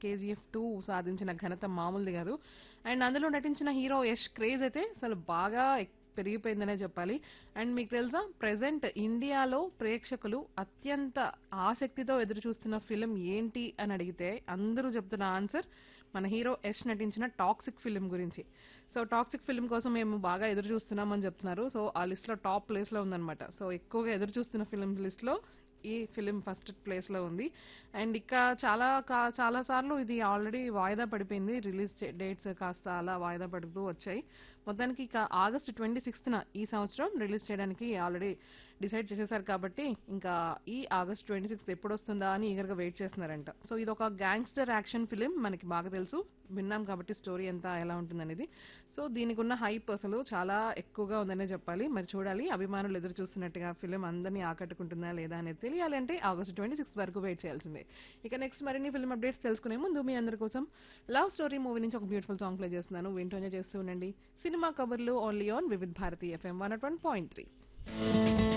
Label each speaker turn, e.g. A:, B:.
A: KGF two సాధించిన ఘనత మామూలుది కాదు అండ్ అందులో నటించిన హీరో యష్ క్రేజ్ అయితే అసలు బాగా ఎక్- పెరిగిపోయిందనే చెప్పాలి అండ్ మీకు తెలుసా ప్రెసెంట్ ఇండియాలో ప్రేక్షకులు అత్యంత ఆసక్తితో ఎదురు చూస్తున్న ఫిలిం ఏంటి అని అడిగితే అందరూ చెప్తున్న ఆన్సర్ మన హీరో యష్ నటించిన టాక్సిక్ ఫిలిం గురించి సో టాక్సిక్ ఫిలిం కోసం మేము బాగా ఎదురు చూస్తున్నామని చెప్తున్నారు సో ఆ లిస్ట్ లో టాప్ ప్లేస్ లో ఉందన్నమాట సో ఎక్కువగా ఎదురు చూస్తున్న ఫిలిం లిస్ట్ లో ఈ ఫిలిం ఫస్ట్ ప్లేస్ లో ఉంది అండ్ ఇక్కడ చాలా కా- చాలా సార్లు ఇది ఆల్రెడీ వాయిదా పడిపోయింది రిలీజ్ డేట్స్ కాస్త అలా వాయిదా పడుతూ వచ్చాయి మొత్తానికి ఇక ఆగస్ట్ ట్వంటీ సిక్స్త్న ఈ సంవత్సరం రిలీజ్ చేయడానికి ఆల్రెడీ డిసైడ్ చేసేసారు కాబట్టి ఇంకా ఈ ఆగస్ట్ ట్వంటీ సిక్స్త్ ఎప్పుడు వస్తుందా అని ఈగర్గా వెయిట్ చేస్తున్నారంట సో ఇది ఒక గ్యాంగ్స్టర్ యాక్షన్ ఫిలిం మనకి బాగా తెలుసు విన్నాం కాబట్టి స్టోరీ ఎంత ఎలా ఉంటుందనేది సో దీనికి ఉన్న హైప్ అసలు చాలా ఎక్కువగా ఉందనే చెప్పాలి మరి చూడాలి అభిమానులు ఎదురు చూస్తున్నట్టుగా ఫిలిం అందరినీ ఆకట్టుకుంటుందా లేదా అనేది తెలియాలి అంటే ఆగస్ట్ ట్వంటీ సిక్స్త్ వరకు వెయిట్ చేయాల్సిందే ఇక నెక్స్ట్ మరిన్ని ఫిల్మ్ అప్డేట్స్ తెలుసుకునే ముందు మీ అందరి కోసం లవ్ స్టోరీ మూవీ నుంచి ఒక బ్యూటిఫుల్ సాంగ్ ప్లే చేస్తున్నాను వింటూనే చేస్తూ ఉండండి సినిమా కబుర్లు only on Vividh Bharati FM one point three